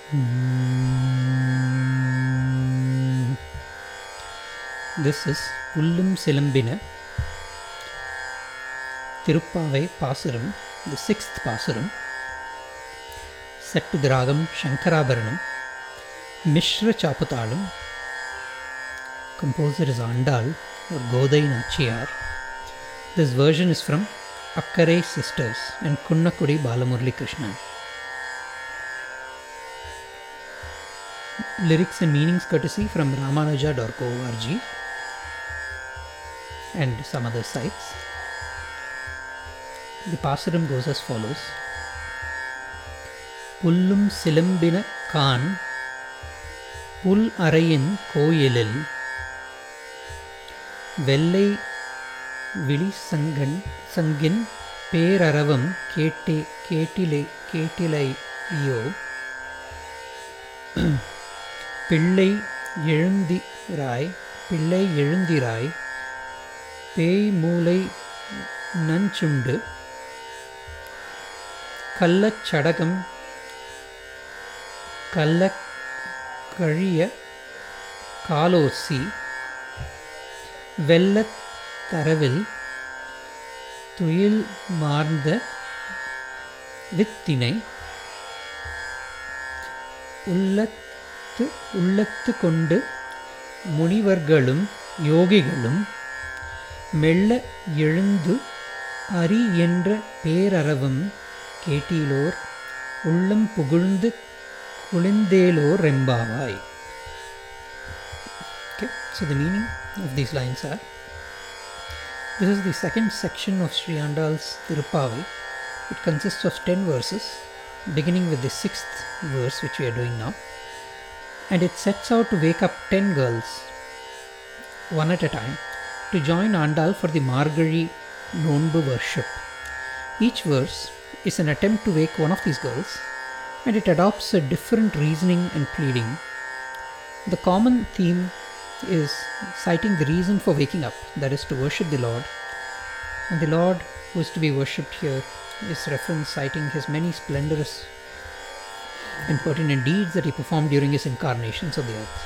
This is Ullum Silambina Tirupavai Pasuram, the sixth Pasuram, set to the Ragam Shankarabaranam, Mishra Chaputalam, composer is Andal or Godai Nachiyar. This version is from Akkare Sisters and Kunnakudi Balamurli Krishna. Lyrics and meanings courtesy from ramanuja.org and some other sites. The Pasuram goes as follows புல்லும் சிலம்பின கான் புல் அறையின் கோயிலில் வெள்ளை விழி சங்கன் சங்கின் பேரரவம் கேட்டே கேட்டிலை கேட்டிலையோ பிள்ளை எழுந்திராய் பிள்ளை எழுந்திராய் பேய் மூளை நஞ்சுண்டு கள்ளச்சடகம் கள்ளக்கழிய காலோசி வெள்ளத் தரவில் துயில் மார்ந்த வித்தினை உள்ளத்து உள்ளத்து கொண்டு முனிவர்களும் யோகிகளும் மெல்ல எழுந்து அரி என்ற பேரறவும் கேட்டீலோர் உள்ளம் புகழ்ந்து குளிந்தேலோர் ரெம்பாவாய் Okay, so the meaning of these lines are this is the second section of Sri Andal's Tirupavai. It consists of 10 verses, beginning with the sixth verse, which we are doing now. And it sets out to wake up 10 girls, one at a time, to join Andal for the Margari Nonbu worship. Each verse is an attempt to wake one of these girls, and it adopts a different reasoning and pleading. The common theme is citing the reason for waking up, that is to worship the Lord. And the Lord who is to be worshipped here is reference citing his many splendorous and pertinent deeds that he performed during his incarnations on the earth.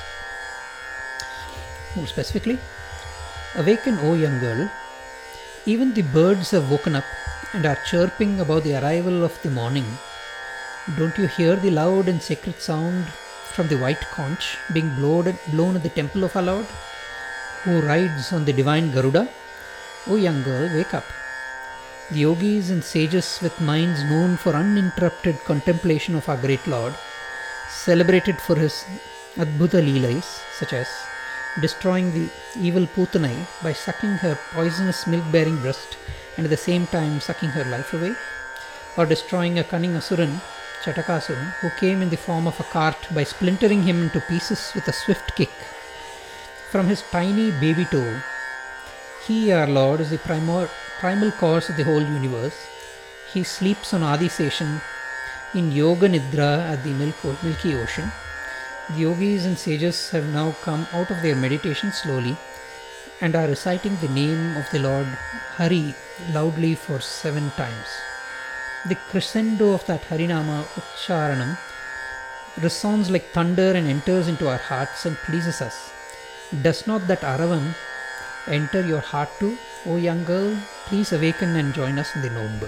More specifically, awaken, O young girl, even the birds have woken up and are chirping about the arrival of the morning. Don't you hear the loud and sacred sound from the white conch being blown at, blown at the temple of our Lord, who rides on the divine Garuda? O young girl, wake up. The yogis and sages with minds known for uninterrupted contemplation of our great Lord, celebrated for his Adbhuta Leelais, such as destroying the evil Putanai by sucking her poisonous milk bearing breast and at the same time sucking her life away, or destroying a cunning Asuran, Chatakasuran, who came in the form of a cart by splintering him into pieces with a swift kick. From his tiny baby toe, he, our Lord, is the primor, primal cause of the whole universe. He sleeps on Adi Seshan in Yoga Nidra at the Milk- Milky Ocean. The yogis and sages have now come out of their meditation slowly and are reciting the name of the Lord Hari loudly for seven times. The crescendo of that Harinama Ucharanam resounds like thunder and enters into our hearts and pleases us. Does not that Aravam enter your heart too? O young girl, please awaken and join us in the Nombu.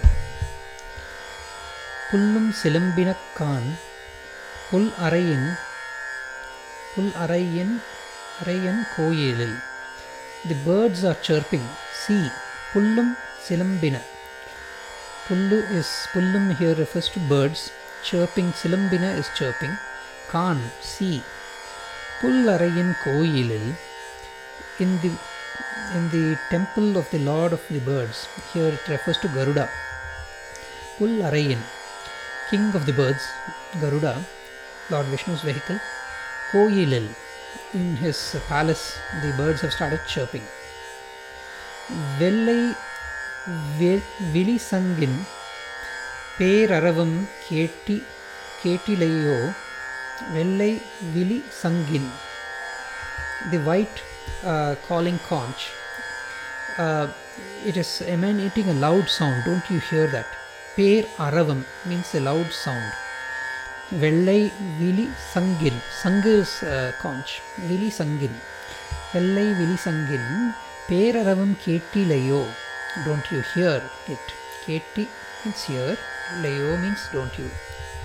புல்லும் சிலம்பினக்கான் புல் அறையின் புல் அறையின் அறையன் கோயிலில் The birds are chirping. See, pullum silambina. Pullu is pullum here refers to birds. Chirping, silambina is chirping. Kan, see. Pullarayan koyilil. In the in the temple of the Lord of the birds. Here it refers to Garuda. Pullarayan, king of the birds, Garuda, Lord Vishnu's vehicle. Koyilil, in his palace, the birds have started chirping. வெள்ளை வெ- விழிசங்கின் பேரறவும் கேட்டி கேட்டிலையோ வெள்ளை விழி சங்கின் the white uh, calling conch uh, it is emanating a loud sound don't you hear that per aravam means a loud sound வெள்ளை விழி சங்கில் சங்கு is conch விழி சங்கில் வெள்ளை விழி சங்கில் பேரறவும் கேட்டிலையோ டோன்ட் யூ ஹியர் இட் கேட்டி மீன்ஸ் ஹியர் லையோ மீன்ஸ் டோன்ட் யூ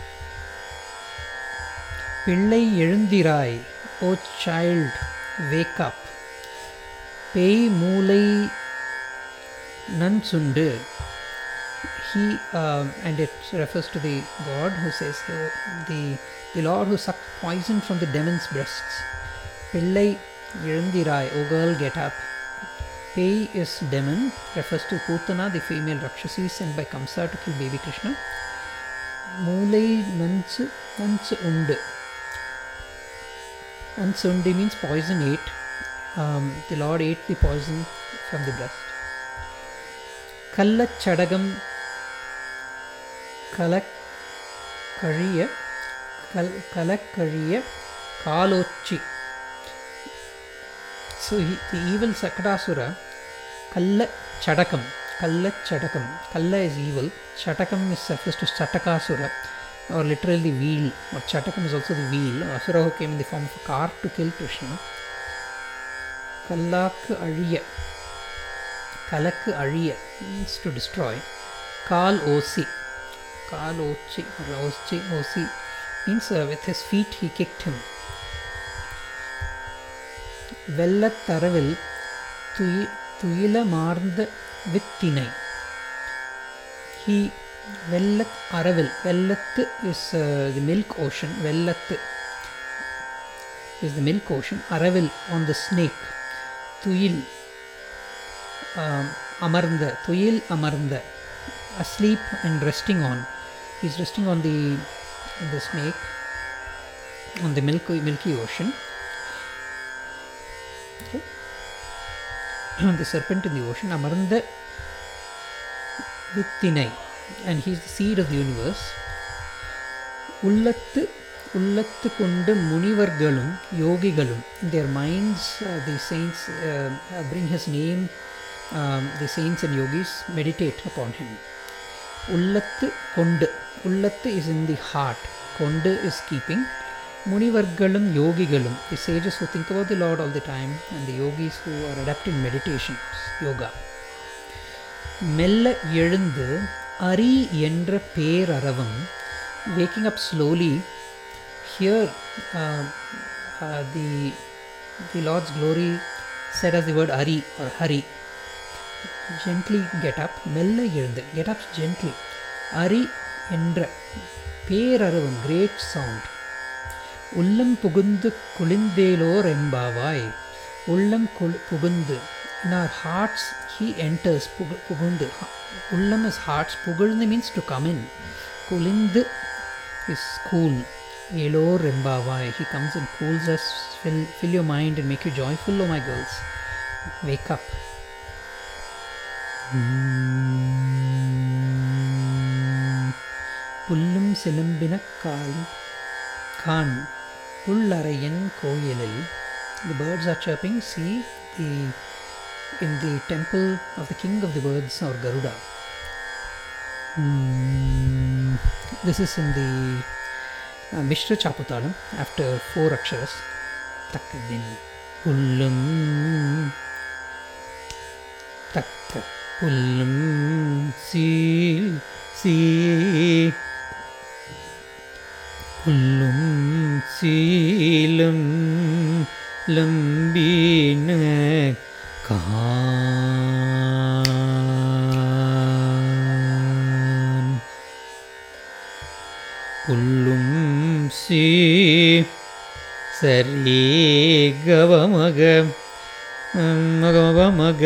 பிள்ளை எழுந்திராய் ஓ சைல்ட் வேக் அப் பேய் மூளை நன்சுண்டு he um, and it refers to the god who says uh, the the lord who sucked poison from the demon's breasts pillai எழுந்திராய் o girl get up pei is demon refers to putana the female rakshasi sent by kamsa to kill baby krishna மூளை நஞ்சு நஞ்சு உண்டு Ansundi means poison ate. Um, the Lord ate the poison from the breast. கள்ளச்சடகம் கலக்கழிய கல் கலக்கழிய காலோச்சி So he, the evil Sakadasura, Kalla Chadakam, Kalla Chadakam, Kalla is evil, Chatakam is refers to Chatakasura, or literally wheel, or Chatakam is also the wheel, Asura who came in the form of a car to kill Krishna. Kallak Ariya, Kalak Ariya means to destroy. Kal Osi, Kal Ochi, or Ochi, Osi means uh, with his feet he kicked him. வெள்ளத்தரவில் துயி துயிலமார்ந்த வித்தினை he வெள்ளத் அரவில் வெள்ளத்து is the milk ocean வெள்ளத்து is the milk ocean அரவில் on the snake துயில் அமர்ந்த துயில் அமர்ந்த asleep and resting on he's resting on the the snake on the milky milky ocean okay. the serpent in the ocean amaranda vittinai and he's the seed of the universe உள்ளத்து உள்ளத்து கொண்டு முனிவர்களும் யோகிகளும் in their minds uh, the saints uh, uh, bring his name um, the saints and yogis meditate upon him உள்ளத்து கொண்டு உள்ளத்து is in the heart கொண்டு is keeping முனிவர்களும் யோகிகளும் the sages who think about the lord all the time and the yogis who are adapting meditation yoga மெல்ல எழுந்து அரி என்ற பேரறவம் waking up slowly here uh, uh, the the lord's glory said as the word ari or hari gently get up மெல்ல எழுந்து get up gently அரி என்ற பேரறவம் great sound உள்ளம் புகுந்து குளிந்தேலோர் என்பாவாய் உள்ளம் குள் புகுந்து in our hearts he enters புகு புகுந்து உள்ளம் is hearts புகழ்ந்து means to come in குளிந்து is cool elor embavai he comes and cools us fill, fill your mind and make you joyful oh my girls wake up புல்லும் சிலம்பின கால் கான் புல்லறையன் கோயிலில் the birds are chirping see the in the temple of the king of the birds or garuda Hmm, this is in the uh, mishra chaputalam after four aksharas takkadin புல்லும் தக்க புல்லும் seal சீ புல்லும் சீலம் லம்பின கான் புல்லும் சீ சரி கவமக மகமக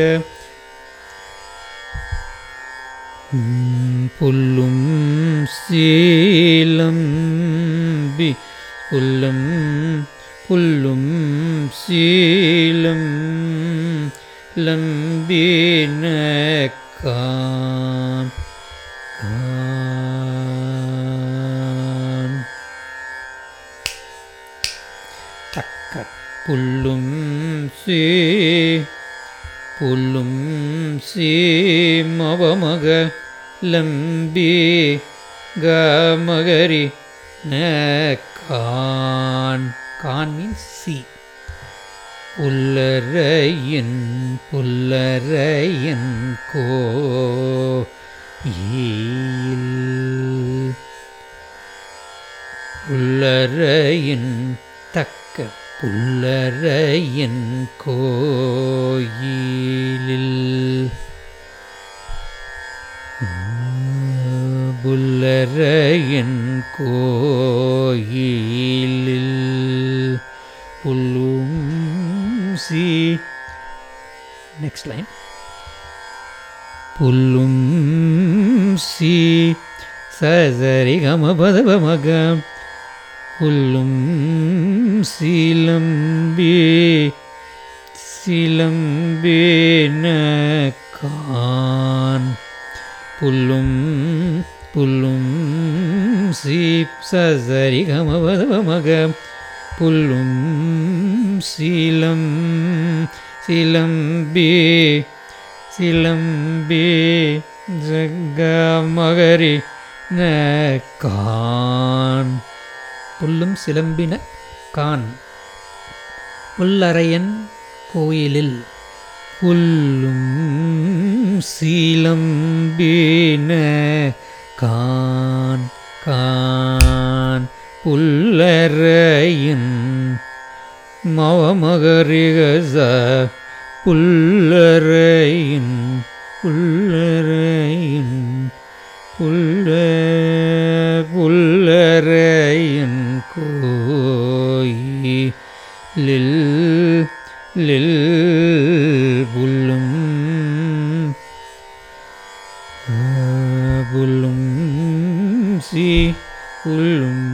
புல்லும் சீலம் B புல்லும் புல்லும் சீலம் லம்பின கான் கான் தக்க புல்லும் சீ புல்லும் சீமவமக லம்பி கமகரி கான் கான் மீன்ஸ் சி புல்லரையின் புல்லரையின் கோயில் புல்லரையின் தக்க புல்லரையின் கோயிலில் புல்லரையின் கோயிலில் புல்லும் சி நெக்ஸ்ட் லைன் புல்லும் சி சரி கம பதவ மகம் புல்லும் சீலம்பி சிலம்பேன கான் புல்லும் புல்லும் சீப் சரி கமபதவ மக புல்லும் சீலம் சிலம்பி சிலம்பி ஜக மகரி ந கான் புல்லும் சிலம்பின கான் புல்லறையன் கோயிலில் புல்லும் சீலம்பின கான் கான் புல்லறையின் மவமகரிகச புல்லறையின் புல்லறையின் புல்ல புல்லறையின் கோயிலில் லில் புல்லும் புல்லும் சி புல்லும்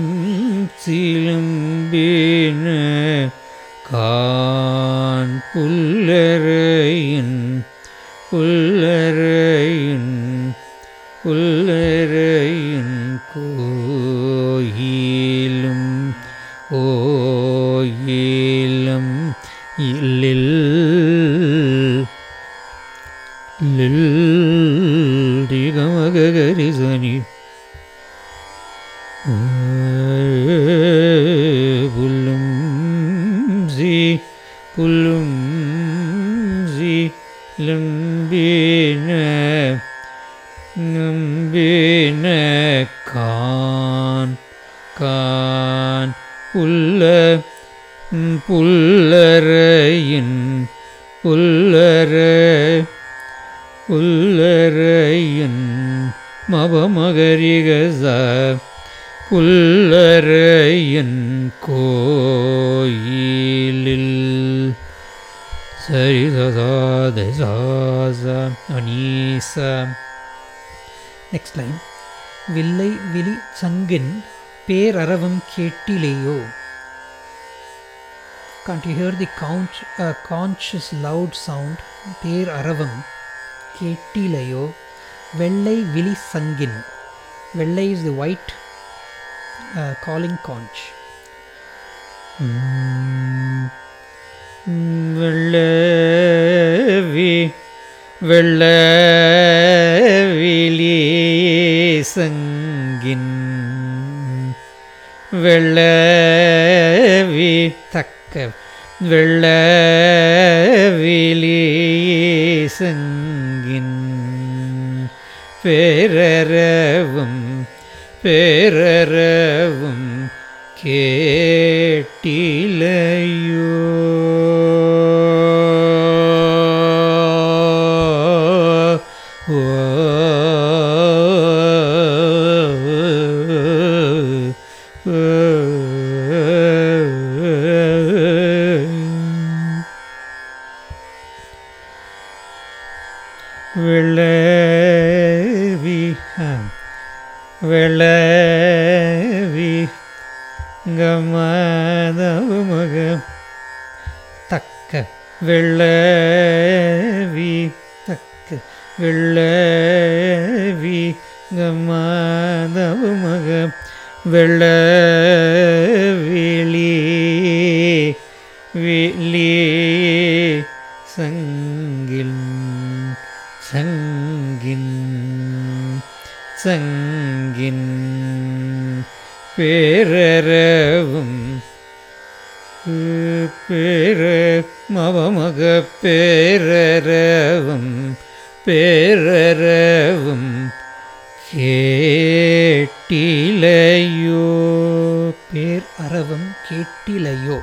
சிலம்பின கான் புல்லறையின் புல்லறையின் புல்லறையின் கோயிலும் ஓயிலம் இல்லில் லில் திகமகரிசனி புல்லும் சி புல்லும் சி லம்பின நம்பின கான் கான் புல்ல புல்லறையின் புல்லற புல்லறையின் மபமகரிகச புல்லறையின் கோயிலில் சரிதசாதசாச அனீச நெக்ஸ்ட் லைன் வில்லை விழி சங்கின் பேரறவம் கேட்டிலேயோ Can't you hear the count, uh, conscious loud sound? பேர் அரவம் கேட்டிலையோ வெள்ளை விழி சங்கின் வெள்ளை is the white calling conch வெள்ளவி வெள்ளவிலி சங்கின் வெள்ளவி தக்க வெள்ளவிலி சங்கின் பேரறவும் பேரறவும் கேட்டிலையோ வெள்ளவி வெள்ளவி கமதமக தக்க வெள்ளவி தக்க வெள்ளவி கமதமக வெள்ளவிழி விழி சங்கில் சங்கின் சங்கின் பேரறவும் பேர மவமக பேரறவும் பேரறவும் கேட்டிலையோ பேர் அறவும் கேட்டிலையோ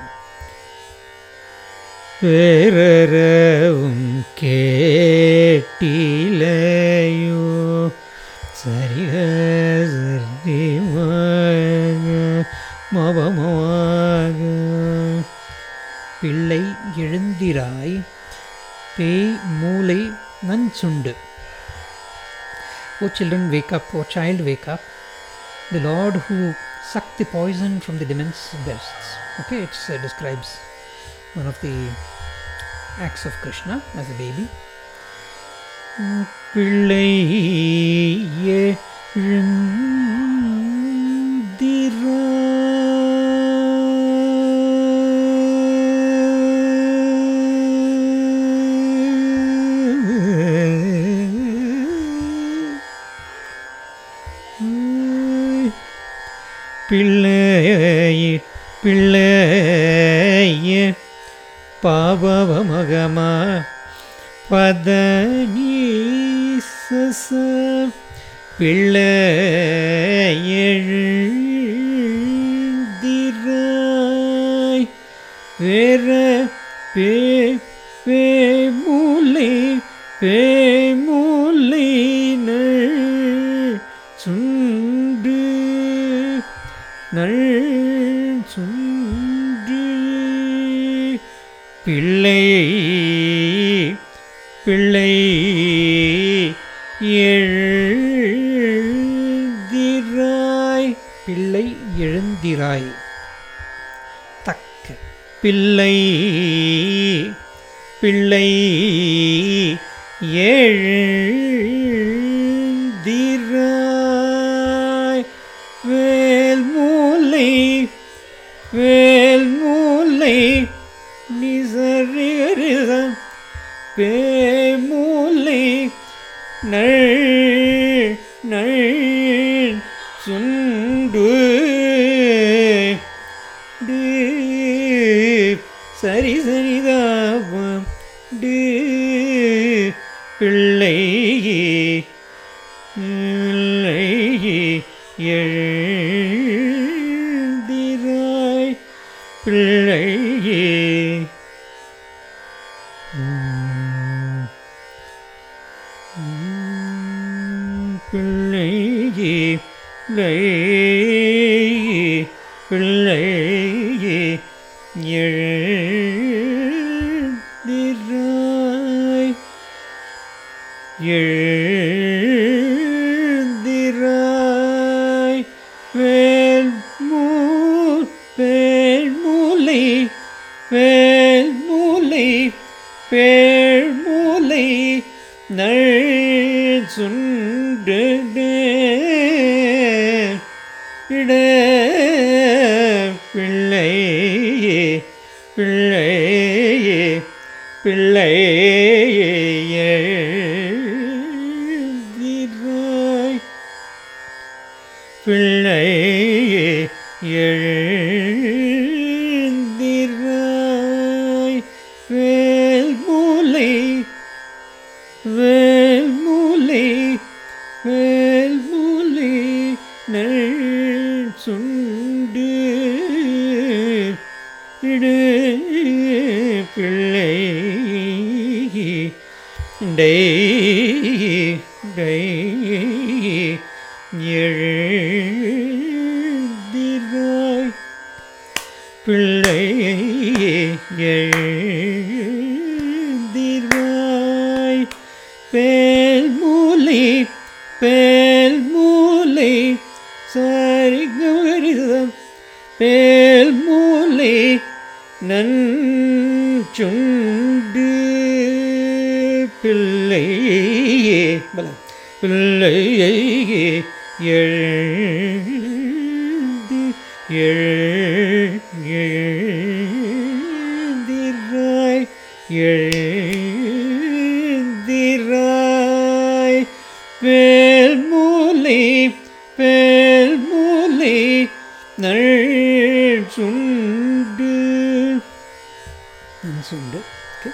பேரறவும் கேட்டிலையோ சரிக சரி மவமாக பிள்ளை எழுந்திராய் பேய் மூளை நஞ்சுண்டு O children, wake up. O child, wake up. The Lord who sucked the poison from the demon's breasts. Okay, it uh, describes one of the acts of Krishna as a baby. பிள்ளை பிள்ளைய பிள்ளைய பாபவமகமா பதனி சச பிள்ளையெழுந்திராய் வேற பே பே மூலை பே மூலை சுண்டு நள் சுண்டு பிள்ளை பிள்ளை எழுந்திராய் பிள்ளை எழுந்திராய் தக்க பிள்ளை பிள்ளை எழுந்திராய் வேல் மூலை வேல் மூலை நிசரிகரிதம் பேமூலை நள் நள் சுண்டு டு சரி சரிதாபம் டு பிள்ளை பிள்ளை எழுந்திராய் பிள்ளை பிள்ளை பிள்ளை பிள்ளை எழுந்திராய் எழுந்திராய் வேல் மூ வேல் மூலை வேல் மூலை வேல் மூலை நள் சுண்டு இட பிள்ளையே பிள்ளையே பிள்ளையே எழுந்திராய் பிள்ளையே எழுந்திராய் வேல் மூலை வேல் மூலை வேல் மூலை நள் சுண்டு இடு பிள்ளை டை டை எழுந்திராய் பிள்ளை எழுந்திராய் பேல் மூலை பேல் மூலை சாரி கவரிதம் பேல் மூலை நஞ்சுண்டு பிள்ளையே பல பிள்ளையே எழுந்து எழு எழுந்திராய் எழுந்திராய் வேல் மூலை வேல் மூலை சுண்டு சுண்டு ஓகே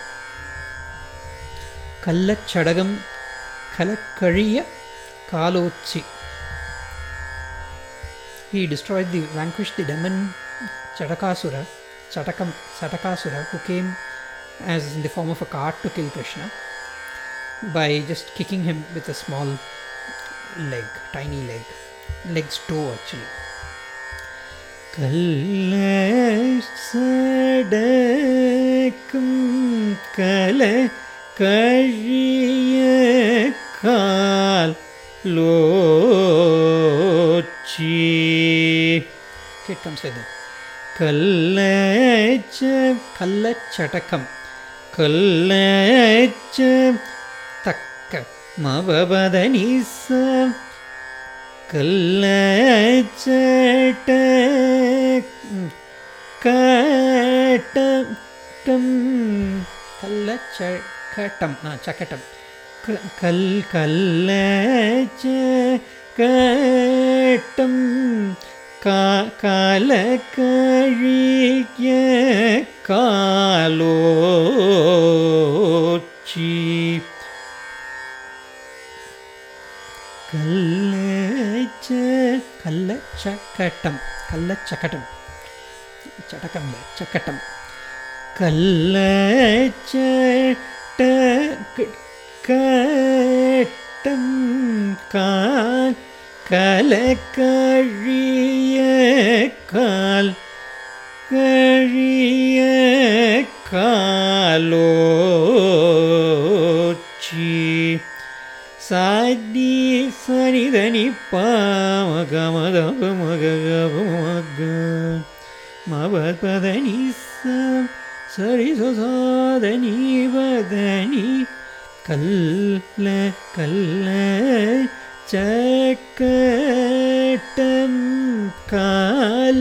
கள்ளச்சடகம் கலக்கழிய காலோச்சி He destroyed the vanquished the demon Chatakasura, Chatakam Satakasura, who came as in the form of a cart to kill Krishna by just kicking him with a small leg, tiny leg, leg's toe actually. கல்லடக்கும் கல கழிய கால் லோச்சி Okay, it comes like that. கல்லச்ச கள்ளச்சடகம் கல்லச்ச தக்க மவபதனிச கல்லச்சட்ட கட்டம் கள்ளச்சகட்டம் ஆ சக்கட்டம் க- கல் கல்லச்ச கட்டம் கா காலக்கழிய காலோச்சி கல்லச்ச கள்ளச்சகட்டம் கள்ளச்சகட்டம் சடகம் இல்லை சக்கட்டம் கல்லச்சட்ட கட்டம் கால் கலக்கழிய கால் கழிய காலோச்சி சாதி சனிதனி பாமகமதமக மபதனி சரி சுசாதனி வதனி கல்ல கல்ல சக்கட்டம் கால்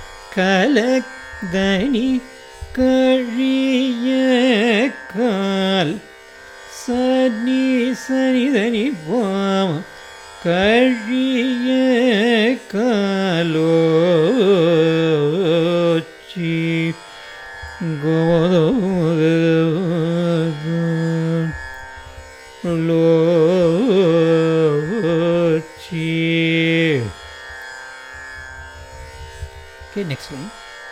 கலதனி கழிய கால் சனி சனிதனி பாம கழிய காலோச்சி லோச்சி ஓகே நெக்ஸ்ட் லைன்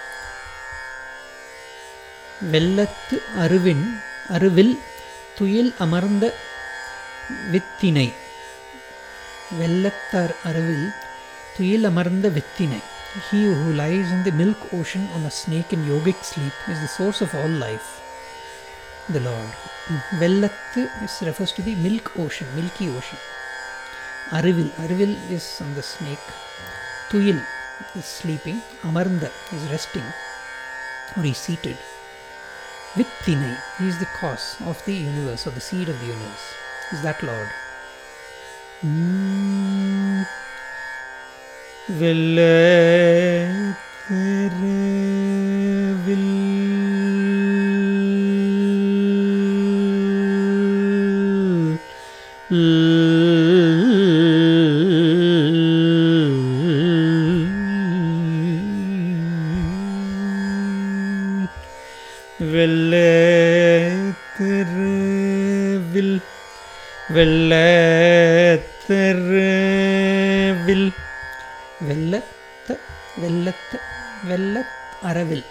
வெள்ளத்து அருவின் அருவில் துயில் அமர்ந்த வித்தினை வெள்ளத்தர் அருவில் துயில் அமர்ந்த வித்தினை He who lies in the milk ocean on a snake in yogic sleep is the source of all life. The Lord. Vellathu is refers to the milk ocean, milky ocean. Arivil, Arivil is on the snake. Tuyil is sleeping. Amarnda is resting or he's seated. Vittinai, he is the cause of the universe or the seed of the universe. Is that Lord? Mm. வெள்ளத்தில் வெள்ளத்தில் வெள்ளத்தில் வெள்ளத்த வெள்ளத்த வெள்ளத் அரவில்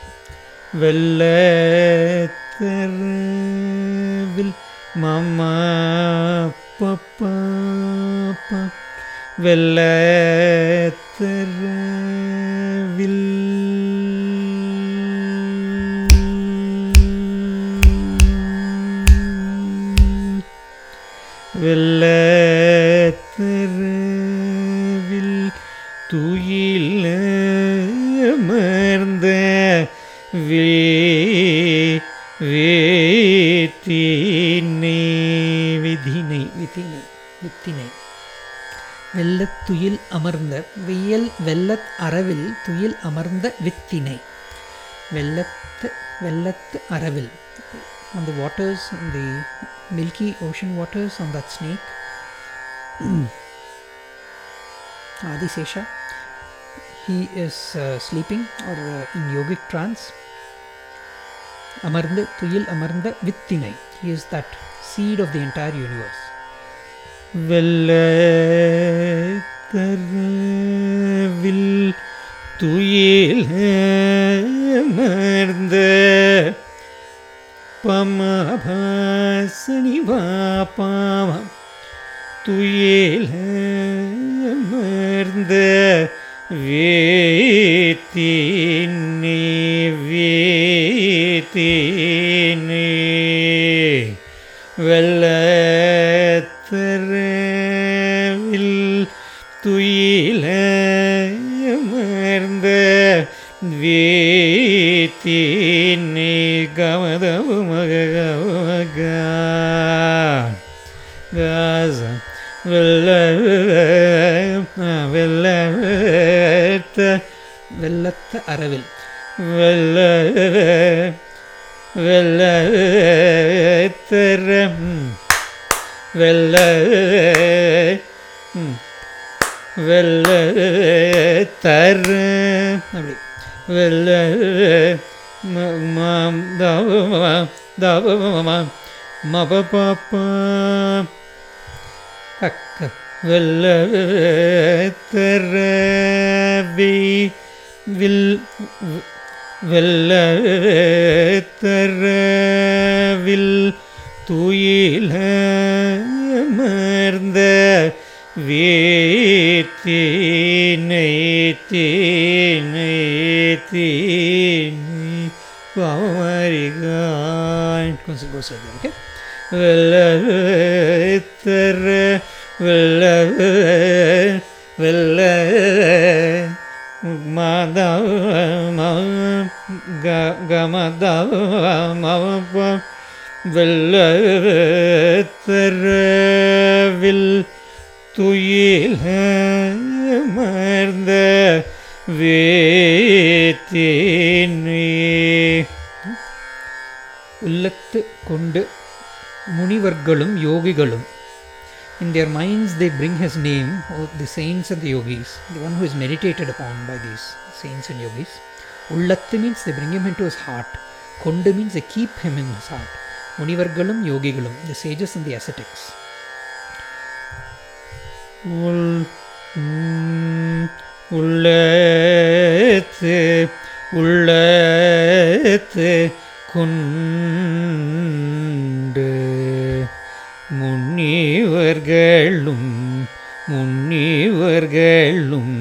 வெள்ளத்தரவில் mamma பப்பா வெள்ளத்தரவில் வெள்ளத்தரவில் துயில் அமர்ந்த வே வேத்தினை விதினை வித்தினை வித்தினை வெள்ளத்துயில் அமர்ந்த வெயல் வெள்ளத் அரவில் துயில் அமர்ந்த வித்தினை வெள்ளத்து வெள்ளத்து அரவில் on the waters on the milky ocean waters on that snake Adisesha he is uh, sleeping or uh, in yogic trance அமர்ந்து துயில் அமர்ந்த வித்தினை he is that seed of the entire universe வெள்ளத்தரவில் துயில் மர்ந்த பமபாசனி பாம துயில் மர்ந்த வேத்தினே வேத்தினே வெள்ளத்தரவில் துயில அமர்ந்த வேத்தினே கமதவு மக காச வெள்ள வெள்ளத்த வெள்ளத்த அரவில் வெள்ள வெள்ளத்தரம் வெள்ள வெள்ளத்தர அப்படி வெள்ள மாம் தவ தவ மப பாப்பா அக்க வெள்ள தரவி வில் வெள்ள தரவில் துயில மர்ந்த வேத்தீனை தீனை தீனை பாமரிகான் கொஞ்சம் goes like that okay வெள்ளத்தர வெள்ள வெள்ள மாதவ கமதவ மவ வெள்ளத்தரவில் துயில் மர்ந்த வேத்தேனே உள்ளத்து கொண்டு முனிவர்களும் யோகிகளும் in their minds they bring his name oh, the saints and the yogis the one who is meditated upon by these saints and yogis உள்ளத்து means they bring him into his heart கொண்டு means they keep him in his heart முனிவர்களும் யோகிகளும் the sages and the ascetics உள் உம், உள்ளத்து உள்ளத்து கொண்டு முனிவர்களும் முனிவர்களும்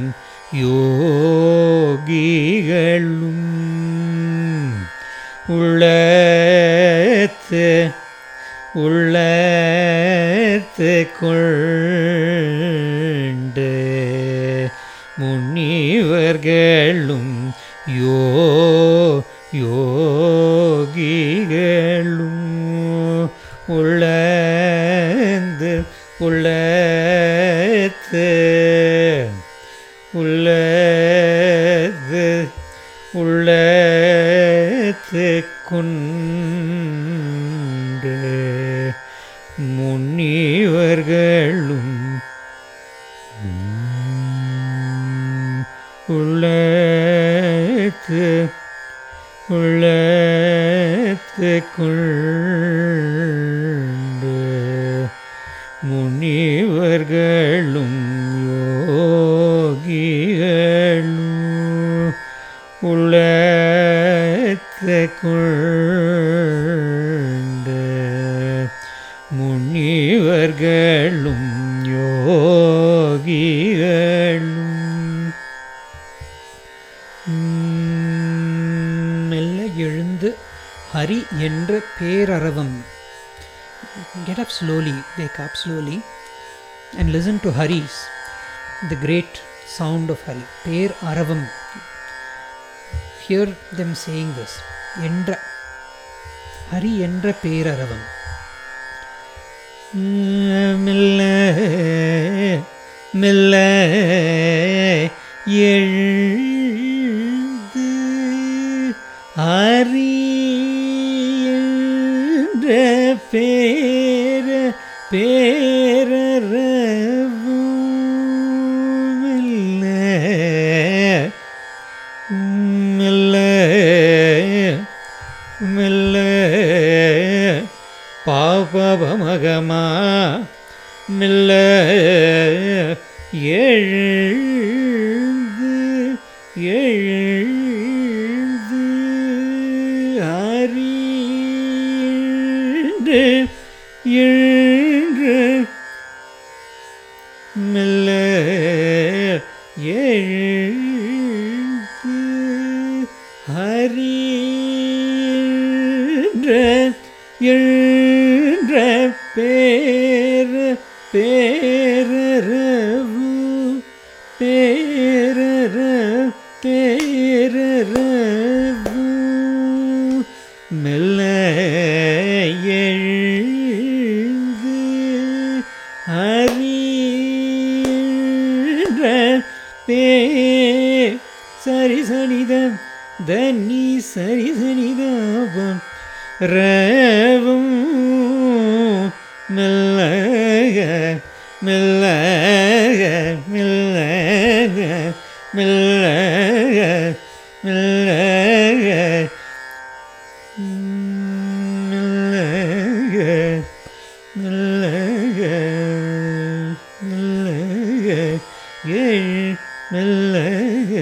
யோகிகளும் உள்ளத்து உள்ளத்து கொண்டு முனிவர்களும் யோ யோகிகளும் உள்ளந்து உள்ளத்து உள்ளது உள்ளத்து கொண்டு முனிவர்களும் உம், உள்ளத்து உள்ளத்து கொண்டு முனிவர்களும் யோகிகளும் உள்ளத்து கொண்டு முனிவர்களும் யோகிகளும் உம், மெல்ல எழுந்து ஹரி என்ற பேரரவம் get up slowly wake up slowly and listen to haris the great sound of hari பேர் அரவம் hear them saying this என்ற ஹரி என்ற பேரரவம் மெல்ல மெல்ல எழுந்து அறியன்ற பேர பேரரவும் மெல்ல பபமகமா மெல்ல எழுந்து எழுந்து அறிந்து எழுந்து மெல்ல எழுந்து அறிந்த எழுந்த பேர பேரரவு பேரர பேரரவு மெல்ல எழுந்து அறிந்த பே சரி சனிதம் தனி சரி சனிதாபம் ரவும் மெல்லக மெல்லக மெல்லக மெல்லக மெல்லக மெல்லக மெல்லக மெல்லக எழு மெல்லக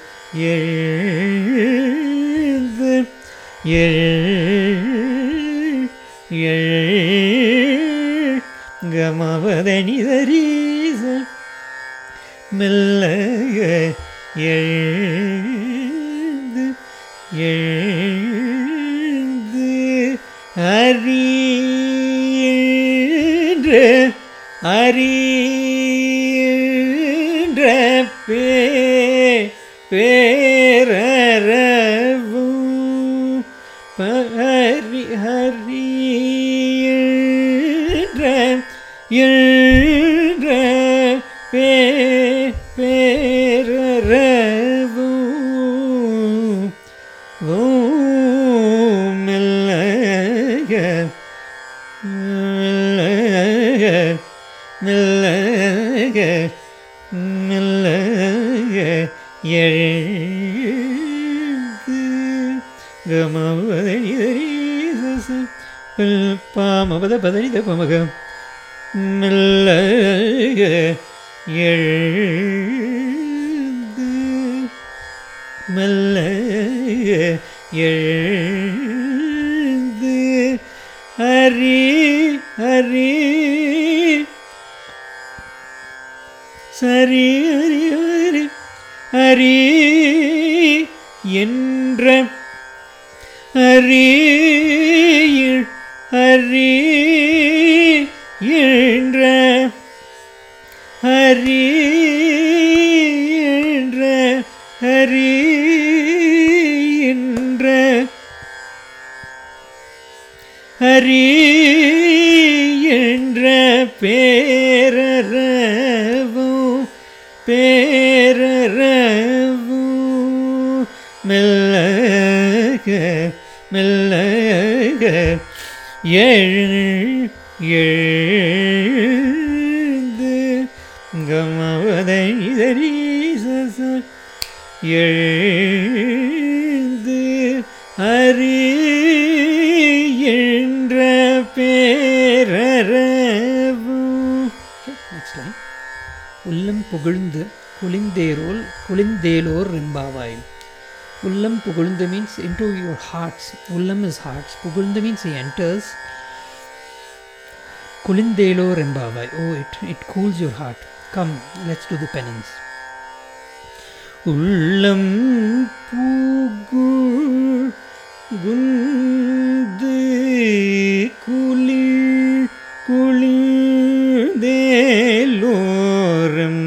எழுந்து எழு எழு கமவதனிதரீச மெல்லக எழுந்து எழுந்து அறியன்று அறியன்ற பே பேரரவு ஹரி ஹரியன்ற என்ற பே பேரரவு ஓம் மெல்லக மெல்லக மெல்லக மெல்லக எழுந்து கமவதனிதரீச பாமபத பதனித பமக மெல்லக எழுந்து மெல்ல எழுந்து ஹரி ஹரி சரி ஹரி ஹரி ஹரி என்ற ஹரி ஹரி என்ற ஹரி என்ற ஹரி என்ற ஹரி என்ற பேரரவு பேரரவு மெல்லக மெல்லக எழு எழுந்து கமவதனிதரீச எழுந்து ஹரி என்ற பேரரவு நெக்ஸ்ட் லைன் உள்ளம் புகழ்ந்து குளிந்தேரோல் குளிந்தேலோர் ரெம்பாவாய் உள்ளம் புகழ்ந்து means into your hearts ullam is hearts புகழ்ந்து means he enters kulindelo rembavai oh it it cools your heart come let's do the penance உள்ளம் பூகு குந்து குளிர் குளிர்தேலோரம்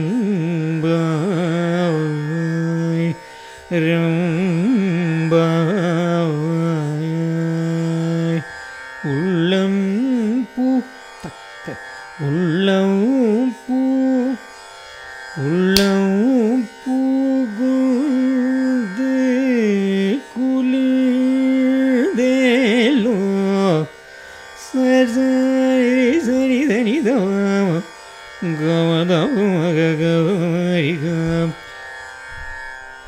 ரம்பாய் உள்ளம் பூ தக்க உள்ளம் பூ உள்ளம் பூகுந்து குளிர்தேலோ சரி சரி தனிதம் கமதம் மககமரிகம்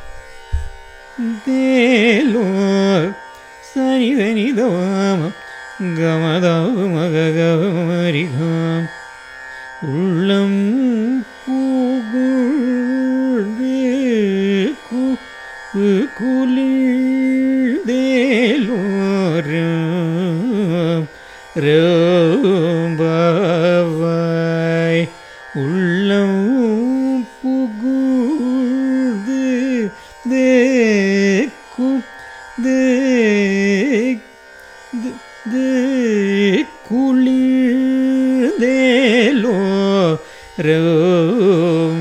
தேலோ சரி தனிதம் கமதவு மககமரிகாம் உள்ளம் பூகுழ்ந்து கு குளிர்தேலோரம் ரோம்பவாய் உள்ளம் புகுழ்ந்து தேக்கு தேக் குளிர்தேலோ ரொம்ப